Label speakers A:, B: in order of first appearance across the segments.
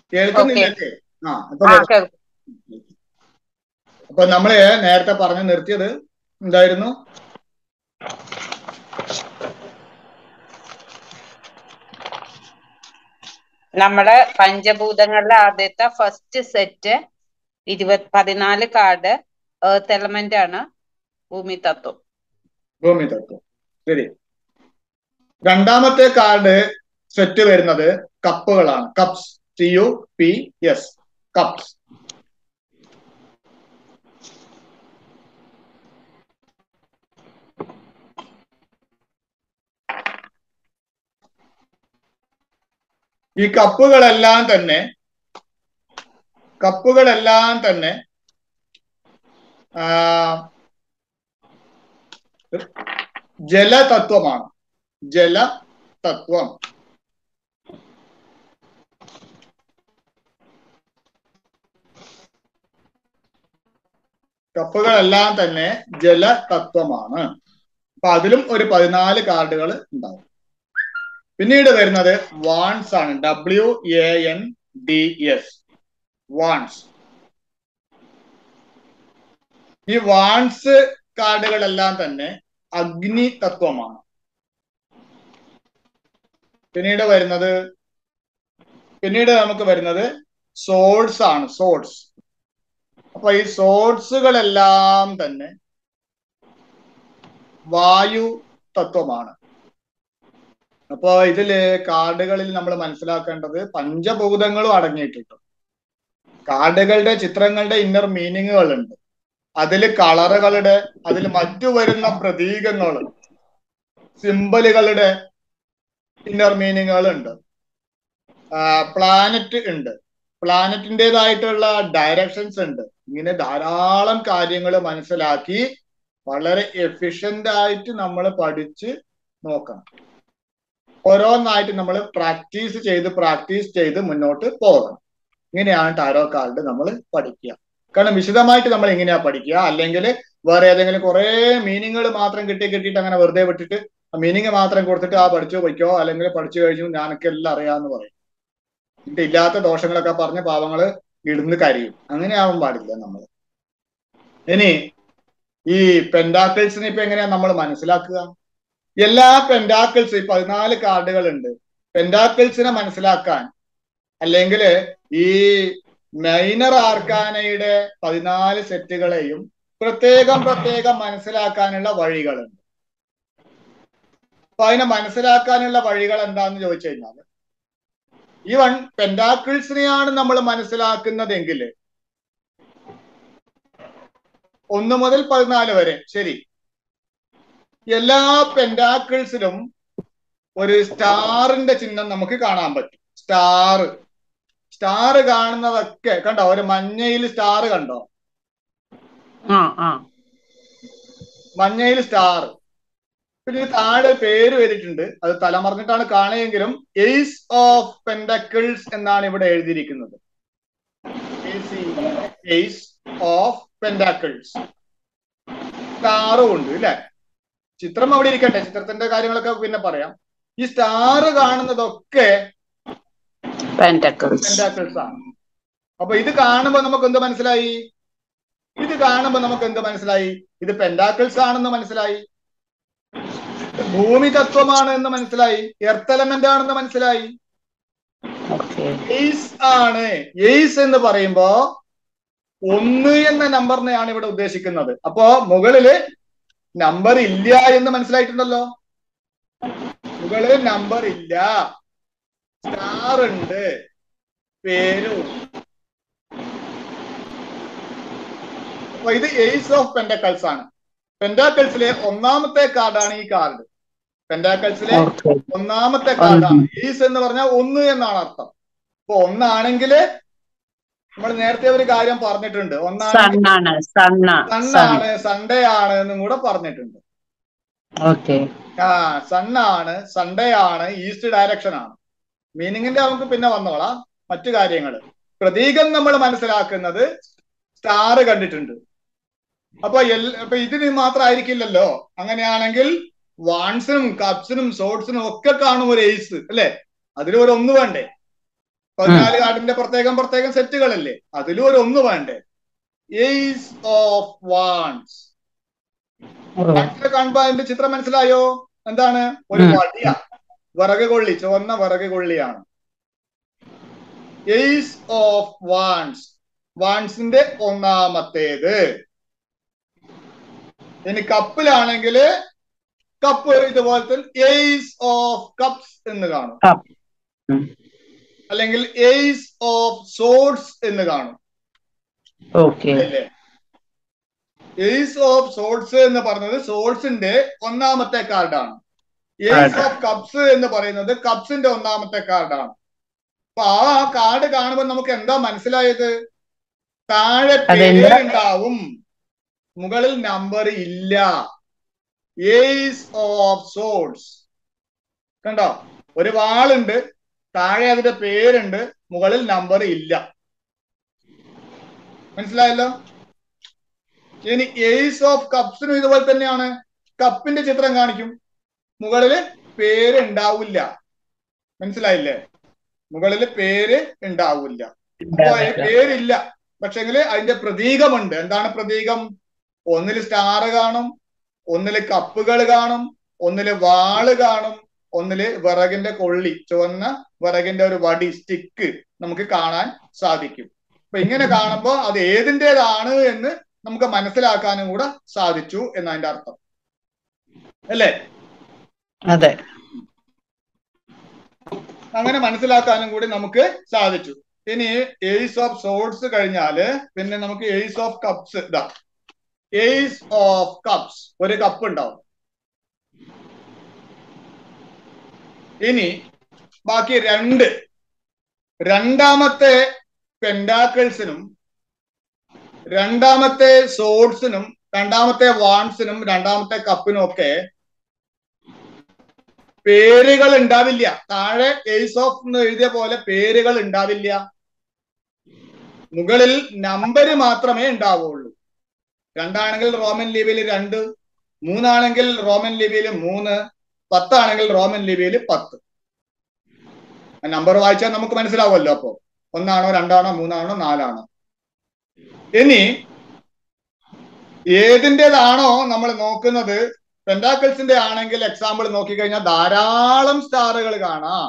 A: കേൾക്കുന്നില്ലല്ലേ ആ അപ്പൊ
B: ആ കേൾക്കും
A: അപ്പൊ നമ്മള് നേരത്തെ പറഞ്ഞു നിർത്തിയത് എന്തായിരുന്നു
B: നമ്മുടെ പഞ്ചഭൂതങ്ങളിലെ ആദ്യത്തെ ഫസ്റ്റ് സെറ്റ് ഇരുപത് പതിനാല് കാർഡ് ഏർത്ത് എലമെന്റ് ആണ് ഭൂമി തത്വം
A: ഭൂമി തത്വം ശരി രണ്ടാമത്തെ കാർഡ് സെറ്റ് വരുന്നത് കപ്പുകളാണ് cups T U P S cups ഈ കപ്പുകളെല്ലാം തന്നെ കപ്പുകളെല്ലാം തന്നെ ആ, ജലതത്വമാണ് ജലതത്വം കപ്പുകളെല്ലാം തന്നെ ജലതത്വമാണ് അപ്പൊ അതിലും ഒരു പതിനാല് കാർഡുകൾ ഉണ്ടാവും പിന്നീട് വരുന്നത് വാൺസ് ആണ് W A N D S wands ഈ വാൺസ് കാർഡുകളെല്ലാം തന്നെ അഗ്നി തത്വമാണ് പിന്നീട് വരുന്നത് പിന്നീട് നമുക്ക് വരുന്നത് സോഴ്സ് ആണ് സോഴ്സ് അപ്പൊ ഈ സോഴ്സുകളെല്ലാം തന്നെ വായു തത്വമാണ് അപ്പോ ഇതില് കാർഡുകളിൽ നമ്മൾ മനസ്സിലാക്കേണ്ടത് പഞ്ചഭൂതങ്ങളും അടങ്ങിയിട്ടുണ്ട് കാർഡുകളുടെ ചിത്രങ്ങളുടെ ഇന്നർ മീനിങ്ങുകൾ ഉണ്ട് അതിൽ കളറുകളുടെ അതിൽ മറ്റു വരുന്ന പ്രതീകങ്ങൾ സിമ്പലുകളുടെ ഇന്നർ മീനിങ്ങുകൾ ഉണ്ട് പ്ലാനറ്റ് ഉണ്ട് പ്ലാനറ്റിൻ്റെതായിട്ടുള്ള ഡയറക്ഷൻസ് ഉണ്ട് ഇങ്ങനെ ധാരാളം കാര്യങ്ങൾ മനസ്സിലാക്കി വളരെ എഫിഷ്യന്റ് ആയിട്ട് നമ്മൾ പഠിച്ച് നോക്കണം ഓരോന്നായിട്ട് നമ്മൾ പ്രാക്ടീസ് ചെയ്ത് പ്രാക്ടീസ് ചെയ്ത് മുന്നോട്ട് പോകണം ഇങ്ങനെയാണ് ടാരോ കാർഡ് നമ്മൾ പഠിക്കുക കാരണം വിശദമായിട്ട് നമ്മൾ എങ്ങനെയാ പഠിക്കുക അല്ലെങ്കിൽ വേറെ ഏതെങ്കിലും കുറെ മീനിങ്ങുകൾ മാത്രം കിട്ടി കിട്ടിയിട്ട് അങ്ങനെ വെറുതെ വിട്ടിട്ട് ആ മീനിങ് മാത്രം കൊടുത്തിട്ട് ആ പഠിച്ചു പോയിക്കോ അല്ലെങ്കിൽ പഠിച്ചു കഴിഞ്ഞു ഞാനൊക്കെ എല്ലാം അറിയാന്ന് പറയും എന്നിട്ട് ഇല്ലാത്ത ദോഷങ്ങളൊക്കെ പറഞ്ഞ് പാവങ്ങള് ഇടുന്ന് കരയും അങ്ങനെ ആവാൻ പാടില്ല നമ്മൾ ഇനി ഈ പെൻഡാക്കിൾസിനെ ഇപ്പൊ എങ്ങനെയാ നമ്മൾ മനസ്സിലാക്കുക എല്ലാ പെൻഡാക്കിൾസ് ഈ പതിനാല് കാർഡുകൾ ഉണ്ട് പെൻഡാക്കിൾസിനെ മനസ്സിലാക്കാൻ അല്ലെങ്കിൽ ഈ മൈനർ ആർക്കാനയുടെ പതിനാല് സെറ്റുകളെയും പ്രത്യേകം പ്രത്യേകം മനസ്സിലാക്കാനുള്ള വഴികളുണ്ട് അപ്പൊ അതിനെ മനസ്സിലാക്കാനുള്ള വഴികൾ എന്താന്ന് ചോദിച്ചു കഴിഞ്ഞാൽ ഈ വൺ പെൻഡാക്കിൾസിനെയാണ് നമ്മൾ മനസ്സിലാക്കുന്നതെങ്കിൽ ഒന്ന് മുതൽ പതിനാല് വരെ ശരി എല്ലാ പെൻഡാക്കിൾസിലും ഒരു സ്റ്റാറിന്റെ ചിഹ്നം നമുക്ക് കാണാൻ പറ്റും സ്റ്റാർ സ്റ്റാർ കാണുന്നതൊക്കെ കണ്ടോ ഒരു മഞ്ഞയിൽ സ്റ്റാർ കണ്ടോ
B: ആ ആ
A: മഞ്ഞയിൽ സ്റ്റാർ പിന്നെ ഈ താഴെ പേര് വരിട്ടുണ്ട് അത് തലമറിഞ്ഞിട്ടാണ് കാണുകയെങ്കിലും എയ്സ് ഓഫ് പെൻഡക്കിൾസ് എന്നാണ് ഇവിടെ എഴുതിയിരിക്കുന്നത് എയ്സ് ഓഫ് പെൻഡക്കിൾസ് സ്റ്റാറും ഉണ്ട് ഇല്ലേ ചിത്രം അവിടെ ഇരിക്കട്ടെ ചിത്രത്തിന്റെ കാര്യങ്ങളൊക്കെ പിന്നെ പറയാം ഈ സ്റ്റാർ കാണുന്നതൊക്കെ
B: പെൻറ്റക്കിൾസ്
A: പെൻഡാക്കിൾസ് ആണ് അപ്പൊ ഇത് കാണുമ്പോ നമുക്ക് എന്ത് മനസ്സിലായി ഇത് കാണുമ്പോ നമുക്ക് എന്ത് മനസ്സിലായി ഇത് പെൻഡാക്കിൾസ് ആണെന്ന് മനസ്സിലായി ഭൂമി തത്വമാണ് എന്ന് മനസ്സിലായി എർത്ത് എലമെന്റ് ആണെന്ന് മനസ്സിലായി
B: ഓക്കെ
A: എയ്സ് ആണ് എയ്സ് എന്ന് പറയുമ്പോ ഒന്ന് എന്ന നമ്പറിനെയാണ് ഇവിടെ ഉദ്ദേശിക്കുന്നത് അപ്പോ മുകളില് നമ്പർ ഇല്ല എന്ന് മനസ്സിലായിട്ടുണ്ടല്ലോ മുകളിൽ നമ്പർ ഇല്ല സ്റ്റാർ ഉണ്ട് പേരും അപ്പൊ ഇത് എയ്സ് ഓഫ് പെൻഡക്കൾസ് ആണ് പെൻഡാക്കൾസിലെ ഒന്നാമത്തെ കാർഡാണ് ഈ കാർഡ് പെൻഡാക്കൾസിലെ
B: ഓക്കെ
A: ഒന്നാമത്തെ കാർഡാണ് ഈസ് എന്ന് പറഞ്ഞാൽ ഒന്ന് എന്നാണ് അർത്ഥം അപ്പൊ ഒന്നാണെങ്കിൽ നമ്മൾ നേരത്തെ ഒരു കാര്യം പറഞ്ഞിട്ടുണ്ട് ഒന്നാണെങ്കിൽ
B: സണ്ണാണ് സണ്ണ
A: സണ്ണാണ് സൺഡേ ആണ് എന്നും കൂടെ പറഞ്ഞിട്ടുണ്ട്
B: ഓക്കെ
A: ആ സണ്ണാണ് സൺഡേ ആണ് ഈസ്റ്റ് ഡയറക്ഷൻ ആണ് മീനിങ്ങിന്റെ നമുക്ക് പിന്നെ വന്നോളാം മറ്റു കാര്യങ്ങൾ പ്രതീകം നമ്മൾ മനസ്സിലാക്കുന്നത് സ്റ്റാർ കണ്ടിട്ടുണ്ട് അപ്പൊ എൽ അപ്പൊ ഇതിന് മാത്രമായിരിക്കില്ലല്ലോ അങ്ങനെയാണെങ്കിൽ വാൺസിനും കപ്സിനും ഷോർട്സിനും ഒക്കെ കാണും ഒരു എയ്സ് അല്ലെ അതിൽ ഒരു ഒന്ന് വേണ്ടേ പതിനാല് കാർഡിന്റെ പ്രത്യേകം പ്രത്യേകം സെറ്റുകളല്ലേ അതിലും ഒരു ഒന്ന് വേണ്ടേ ഏസ് ഓഫ് വാൺസ് കാണുമ്പോ അതിന്റെ ചിത്രം മനസ്സിലായോ എന്താണ് ഒരു
B: ഉം.
A: വടിയ വിറക് കൊള്ളി ചുവന്ന വിറക് കൊള്ളിയാണ് ഏസ് ഓഫ് വാൺസ് വാൺസിന്റെ ഒന്നാമത്തേത് ഇനി കപ്പിലാണെങ്കിൽ കപ്പ് ഇതുപോലത്തെ ഏസ് ഓഫ് കപ്സ് എന്ന് കാണും
B: Cup. ഉം.
A: അല്ലെങ്കിൽ ഏസ് ഓഫ് സോഡ്സ് എന്ന് കാണും
B: ഓക്കെ
A: അല്ലേ ഏസ് ഓഫ് സോഡ്സ് എന്ന് പറഞ്ഞത് സോഡ്സിന്റെ ഒന്നാമത്തെ കാർഡാണ് ഏസ്
B: Card.
A: ഓഫ് കപ്സ് എന്ന് പറയുന്നത് കപ്സിന്റെ ഒന്നാമത്തെ കാർഡാണ് അപ്പൊ ആ കാർഡ് കാണുമ്പോൾ നമുക്ക് എന്താ മനസ്സിലായത് താഴെ
B: അതെന്താ?
A: പേരുണ്ടാവും മുകളിൽ നമ്പർ ഇല്ല ഏസ് ഓഫ് സോഡ്സ് കണ്ടോ ഒരു വാളുണ്ട് താഴെ അതിന്റെ പേരുണ്ട് മുകളിൽ നമ്പർ ഇല്ല മനസ്സിലായല്ലോ ഇനി ഏസ് ഓഫ് കപ്സിനും ഇതുപോലെ തന്നെയാണ് കപ്പിന്റെ ചിത്രം കാണിക്കും മുകളില് പേര് ഉണ്ടാവില്ല മനസ്സിലായില്ലേ മുകളില് പേര് ഉണ്ടാവില്ല അപ്പൊ ഈ പേരില്ല പക്ഷെങ്കില് അതിന്റെ പ്രതീകമുണ്ട് എന്താണ് പ്രതീകം ഒന്നില് സ്റ്റാർ കാണും ഒന്നില് കപ്പുകൾ കാണും ഒന്നില് വാള് കാണും ഒന്നില് വിറകിന്റെ കൊള്ളി ചുവന്ന വിറകിന്റെ ഒരു വടി സ്റ്റിക്ക് നമുക്ക് കാണാൻ സാധിക്കും അപ്പൊ ഇങ്ങനെ കാണുമ്പോൾ അത് ഏതിൻ്റെതാണ് എന്ന് നമുക്ക് മനസ്സിലാക്കാനും കൂടെ സാധിച്ചു എന്നതിന്റെ അർത്ഥം അല്ലേ
B: അതെ
A: അങ്ങനെ മനസ്സിലാക്കാനും കൂടി നമുക്ക് സാധിച്ചു ഇനി ഏസ് ഓഫ് സോഡ്സ് കഴിഞ്ഞാല് പിന്നെ നമുക്ക് ഏസ് ഓഫ് കപ്സ് ഇതാ ഏസ് ഓഫ് കപ്സ് ഒരു കപ്പ് ഉണ്ടാവും ഇനി ബാക്കി രണ്ട് രണ്ടാമത്തെ പെൻഡാക്കിൾസിനും രണ്ടാമത്തെ സോഡ്സിനും രണ്ടാമത്തെ വാൺസിനും രണ്ടാമത്തെ കപ്പിനും ഒക്കെ പേരുകൾ ഉണ്ടാവില്ല താഴെ ഏസ് ഓഫ് എന്ന് എഴുതിയ പോലെ പേരുകൾ ഉണ്ടാവില്ല മുകളിൽ നമ്പർ മാത്രമേ ഉണ്ടാവുള്ളൂ രണ്ടാണെങ്കിൽ റോമൻ ലിപിയിൽ രണ്ട് മൂന്നാണെങ്കിൽ റോമൻ ലിപിയിൽ മൂന്ന് പത്താണെങ്കിൽ റോമൻ ലിപിയിൽ പത്ത് നമ്പർ വായിച്ചാൽ നമുക്ക് മനസ്സിലാവുമല്ലോ അപ്പോ ഒന്നാണോ രണ്ടാണോ മൂന്നാണോ നാലാണോ ഇനി ഏതിൻ്റെതാണോ നമ്മൾ നോക്കുന്നത് പെൻഡാക്കിൾസിന്റെ ആണെങ്കിൽ എക്സാമ്പിൾ നോക്കിക്കഴിഞ്ഞാൽ ധാരാളം സ്റ്റാറുകൾ കാണാം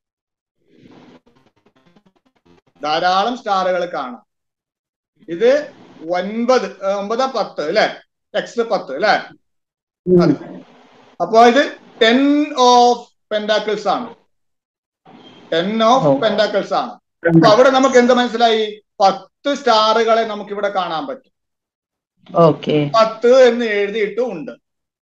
A: ധാരാളം സ്റ്റാറുകൾ കാണാം ഇത് ഒൻപത് ഏഹ്, ഒമ്പത് പത്ത് അല്ലെ എക്സ് പത്ത് അല്ലെ
B: ഉം.
A: അപ്പൊ ഇത് ടെൻ ഓഫ് പെൻഡാക്കിൾസ് ആണ് ടെൻ ഓഫ്
B: ഓ.
A: പെൻഡാക്കിൾസ് ആണ് അപ്പൊ അവിടെ നമുക്ക് എന്ത് മനസ്സിലായി പത്ത് സ്റ്റാറുകളെ നമുക്ക് ഇവിടെ കാണാൻ പറ്റും
B: ഓക്കെ
A: പത്ത് എന്ന് എഴുതിയിട്ടും ഉണ്ട്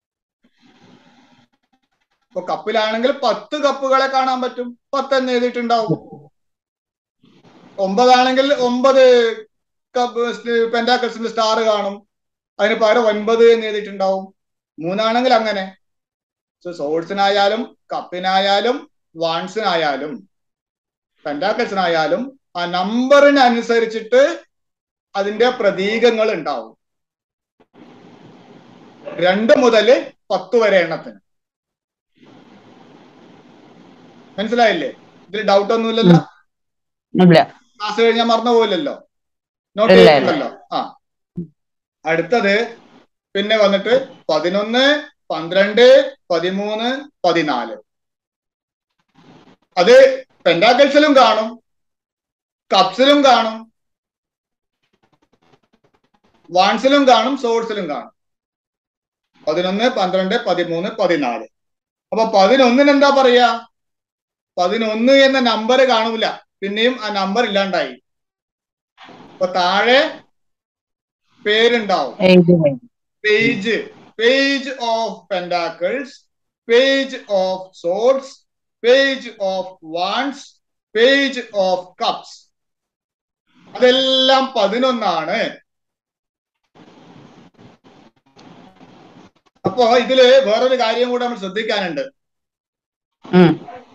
A: ഇപ്പൊ കപ്പിലാണെങ്കിൽ പത്ത് കപ്പുകളെ കാണാൻ പറ്റും പത്ത് എന്ന് എഴുതിയിട്ടുണ്ടാവും ഒമ്പതാണെങ്കിൽ ഒമ്പത് കപ്പ് പെൻഡാക്കൽസിന്റെ സ്റ്റാർ കാണും അതിന് പകരം ഒൻപത് എന്ന് എഴുതിയിട്ടുണ്ടാവും മൂന്നാണെങ്കിൽ അങ്ങനെ സോഴ്സിനായാലും കപ്പിനായാലും വാൺസിനായാലും പെൻഡാക്കൽസിനായാലും ആ നമ്പറിനനുസരിച്ചിട്ട് അതിന്റെ പ്രതീകങ്ങൾ ഉണ്ടാവും രണ്ട് മുതൽ പത്ത് വരെ എണ്ണത്തിന് മനസ്സിലായില്ലേ ഇതിൽ ഡൗട്ട് ഒന്നുമില്ലല്ലോ
B: ഇല്ല
A: ക്ലാസ് കഴിഞ്ഞാൽ മറന്നു പോകില്ലല്ലോ നോട്ട്
B: ഇല്ല,
A: ചെയ്തിട്ടുണ്ടല്ലോ ആ അടുത്തത് പിന്നെ വന്നിട്ട് പതിനൊന്ന് പന്ത്രണ്ട് പതിമൂന്ന് പതിനാല് അത് പെൻഡാക്കൽസിലും കാണും കപ്സിലും കാണും വാൺസിലും കാണും സോഴ്സിലും കാണും പതിനൊന്ന് പന്ത്രണ്ട് പതിമൂന്ന് പതിനാല് അപ്പൊ പതിനൊന്നിന് എന്താ പറയാ പതിനൊന്ന് എന്ന നമ്പർ കാണൂല പിന്നെയും ആ നമ്പർ ഇല്ലാണ്ടായി അപ്പൊ താഴെ പേരുണ്ടാവും
B: എഴുതി കഴിഞ്ഞു.
A: Page page of pentacles page of swords page of wands page of cups അതെല്ലാം പതിനൊന്നാണ് അപ്പോ ഇതില് വേറൊരു കാര്യം കൂടെ നമ്മൾ ശ്രദ്ധിക്കാനുണ്ട്
B: ഉം.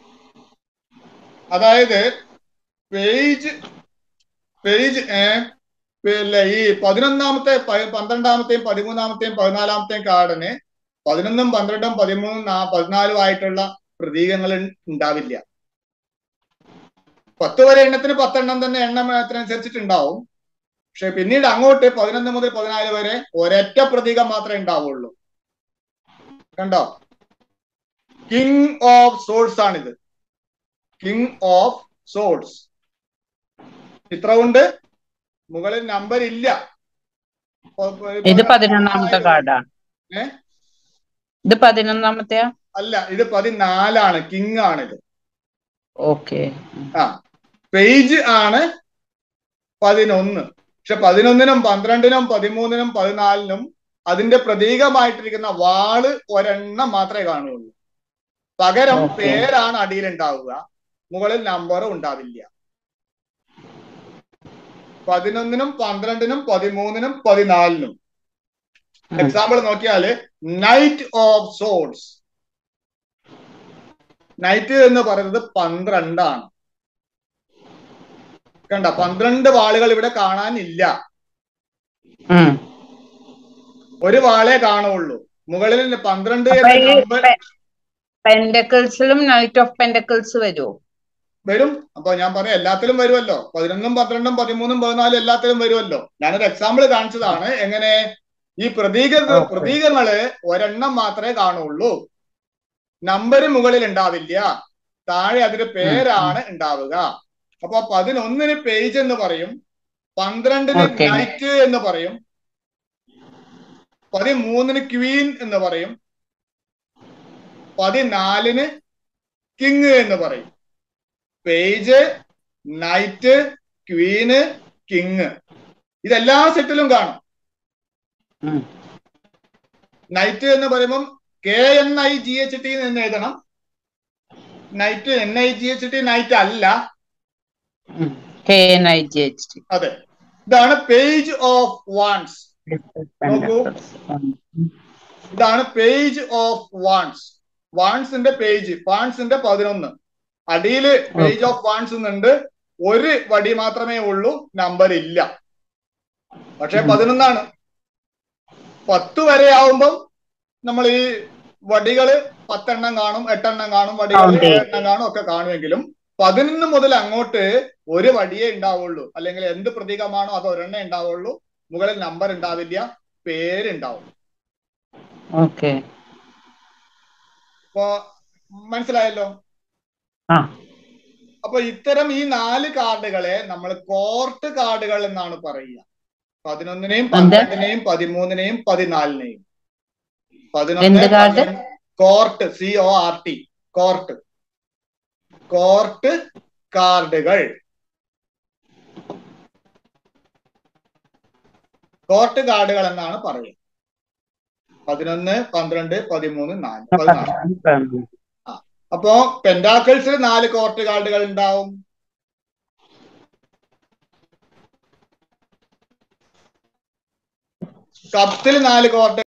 A: അതായത് പേജ് പേജ് പിന്നെ ഈ പതിനൊന്നാമത്തെ പ- പന്ത്രണ്ടാമത്തെയും പതിമൂന്നാമത്തെയും പതിനാലാമത്തെയും കാർഡിന് പതിനൊന്നും പന്ത്രണ്ടും പതിമൂന്നും നാ- പതിനാലും ആയിട്ടുള്ള പ്രതീകങ്ങൾ ഉണ്ടാവില്ല പത്ത് വരെ എണ്ണത്തിന് പത്തെണ്ണം തന്നെ എണ്ണം അതിനനുസരിച്ചിട്ടുണ്ടാവും പക്ഷെ പിന്നീട് അങ്ങോട്ട് പതിനൊന്ന് മുതൽ പതിനാല് വരെ ഒരൊറ്റ പ്രതീകം മാത്രമേ ഉണ്ടാവുള്ളൂ കണ്ടോ കിങ് ഓഫ് സോൾസ് ആണിത് കിങ് ഓഫ് സോൾസ് ഇത്ര കൊണ്ട് മുകളിൽ നമ്പർ ഇല്ല
B: ഇത് പതിനൊന്നാമത്തെ കാർഡാ
A: ഏ?
B: ഇത് പതിനൊന്നാമത്തെ
A: അല്ല ഇത് പതിനാലാണ് കിങ് ആണിത്
B: ഓക്കെ
A: ആ പേജ് ആണ് പതിനൊന്ന് പക്ഷെ പതിനൊന്നിനും പന്ത്രണ്ടിനും പതിമൂന്നിനും പതിനാലിനും അതിന്റെ പ്രതീകമായിട്ടിരിക്കുന്ന വാള് ഒരെണ്ണം മാത്രമേ കാണുള്ളൂ പകരം
B: Okay.
A: പേരാണ് അടിയിൽ ഉണ്ടാവുക മുകളിൽ നമ്പർ ഉണ്ടാവില്ല പതിനൊന്നിനും പന്ത്രണ്ടിനും പതിമൂന്നിനും പതിനാലിനും എക്സാമ്പിൾ നോക്കിയാല് നൈറ്റ് ഓഫ് സോൾസ് നൈറ്റ് എന്ന് പറയുന്നത് പന്ത്രണ്ടാണ് കണ്ട പന്ത്രണ്ട് വാളുകൾ ഇവിടെ കാണാനില്ല ഒരു വാളെ കാണുള്ളൂ മുകളിൽ പന്ത്രണ്ട്
B: അപ്പൊ
A: എന്ന
B: ഈ
A: നമ്പർ
B: പെൻഡക്കിൾസിലും നൈറ്റ് ഓഫ് പെൻഡക്കിൾസ് വരുമോ
A: വരും അപ്പൊ ഞാൻ പറയാം എല്ലാത്തിലും വരുമല്ലോ പതിനൊന്നും പന്ത്രണ്ടും പതിമൂന്നും പതിനാലും എല്ലാത്തിലും വരുമല്ലോ ഞാനൊരു എക്സാമ്പിൾ കാണിച്ചതാണ് എങ്ങനെ ഈ പ്രതീക
B: Okay.
A: പ്രതീകങ്ങള് ഒരെണ്ണം മാത്രമേ കാണുള്ളൂ നമ്പർ മുകളിൽ ഉണ്ടാവില്ല താഴെ അതിന്റെ പേരാണ് ഉണ്ടാവുക അപ്പൊ പതിനൊന്നിന് പേജ് എന്ന് പറയും പന്ത്രണ്ടിന്
B: Okay.
A: നൈറ്റ് എന്ന് പറയും പതിമൂന്നിന് ക്വീൻ എന്ന് പറയും പതിനാലിന് കിങ് എന്ന് പറയും പേജ് നൈറ്റ് ക്വീന് കിങ് ഇതെല്ലാ സെറ്റിലും കാണും
B: ഉം.
A: നൈറ്റ് എന്ന് പറയുമ്പം K N I G H T എന്ന് എഴുതണം knight N I G H T night അല്ല
B: K N I G H T
A: അതെ ഇതാണ് പേജ് ഓഫ് വാൺസ് നോക്കൂ. ഇതാണ് പേജ് ഓഫ് വാൺസ് വാൺസിന്റെ പേജ് വാൺസിന്റെ പതിനൊന്ന് അടിയില് പേജ് ഓഫ് വാൺസ് എന്നുണ്ട് ഒരു വടി മാത്രമേ ഉള്ളൂ നമ്പർ ഇല്ല പക്ഷെ
B: ഉം.
A: പതിനൊന്നാണ് പത്ത് വരെ ആവുമ്പം നമ്മൾ ഈ വടികള് പത്തെണ്ണം കാണും എട്ടെണ്ണം കാണും വടികൾ
B: Count ചെയ്യും.
A: എണ്ണം കാണും ഒക്കെ കാണുമെങ്കിലും പതിനൊന്ന് മുതൽ അങ്ങോട്ട് ഒരു വടിയേ ഉണ്ടാവുള്ളൂ അല്ലെങ്കിൽ എന്ത് പ്രതീകമാണോ അത് ഒരെണ്ണേ ഉണ്ടാവുള്ളൂ മുകളിൽ നമ്പർ ഉണ്ടാവില്ല പേരുണ്ടാവും
B: ഓക്കെ
A: അപ്പൊ മനസ്സിലായല്ലോ
B: ആ
A: അപ്പൊ ഇത്തരം ഈ നാല് കാർഡുകളെ നമ്മൾ കോർട്ട് കാർഡുകൾ എന്നാണ് പറയുക പതിനൊന്നിനെയും
B: എന്ത്?
A: പന്ത്രണ്ടിനെയും പതിമൂന്നിനെയും പതിനാലിനെയും
B: എന്ത് card?
A: Court C O R T court court കാർഡുകൾ കോർട്ട് കാർഡുകൾ എന്നാണ് പറയുക പതിനൊന്ന് പന്ത്രണ്ട് പതിമൂന്ന് നാല് പതിനാല് അപ്പോ പെന്റാക്കിൾസിൽ നാല് കോർട്ട് കാർഡുകൾ ഉണ്ടാവും കപ്സിൽ നാല് കോർട്ട്